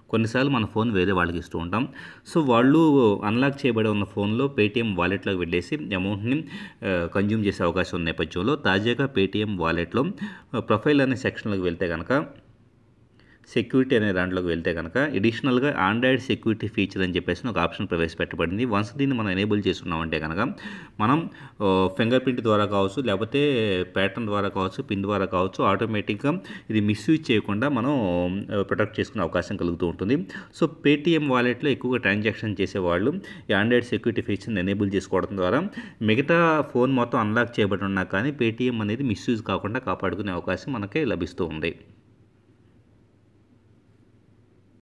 కొన్నిసార్లు మన ఫోన్ వేరే వాళ్ళకి ఇస్తూ ఉంటాం సో వాళ్ళు అన్లాక్ చేయబడి ఉన్న ఫోన్లో పేటీఎం వాలెట్లోకి వెళ్ళేసి అమౌంట్ని కన్జ్యూమ్ చేసే అవకాశం ఉన్న నేపథ్యంలో తాజాగా పేటీఎం వాలెట్లో ప్రొఫైల్ అనే సెక్షన్లోకి వెళ్తే కనుక సెక్యూరిటీ అనే దాంట్లోకి వెళ్తే కనుక ఎడిషనల్గా ఆండ్రాయిడ్ సెక్యూరిటీ ఫీచర్ అని చెప్పేసి ఒక ఆప్షన్ ప్రవేశపెట్టబడింది వన్స్ దీన్ని మనం ఎనేబుల్ చేసుకున్నామంటే కనుక మనం ఫింగర్ ప్రింట్ ద్వారా కావచ్చు లేకపోతే ప్యాటర్న్ ద్వారా కావచ్చు పిన్ ద్వారా కావచ్చు ఆటోమేటిక్గా ఇది మిస్యూజ్ చేయకుండా మనం ప్రొటెక్ట్ చేసుకునే అవకాశం కలుగుతూ ఉంటుంది సో పేటీఎం వాలెట్లో ఎక్కువగా ట్రాన్సాక్షన్ చేసేవాళ్ళు ఈ ఆండ్రాయిడ్ సెక్యూరిటీ ఫీచర్ని ఎనేబుల్ చేసుకోవడం ద్వారా మిగతా ఫోన్ మొత్తం అన్లాక్ చేయబడి ఉన్నా కానీ పేటీఎం అనేది మిస్యూజ్ కాకుండా కాపాడుకునే అవకాశం మనకి లభిస్తూ ఉంది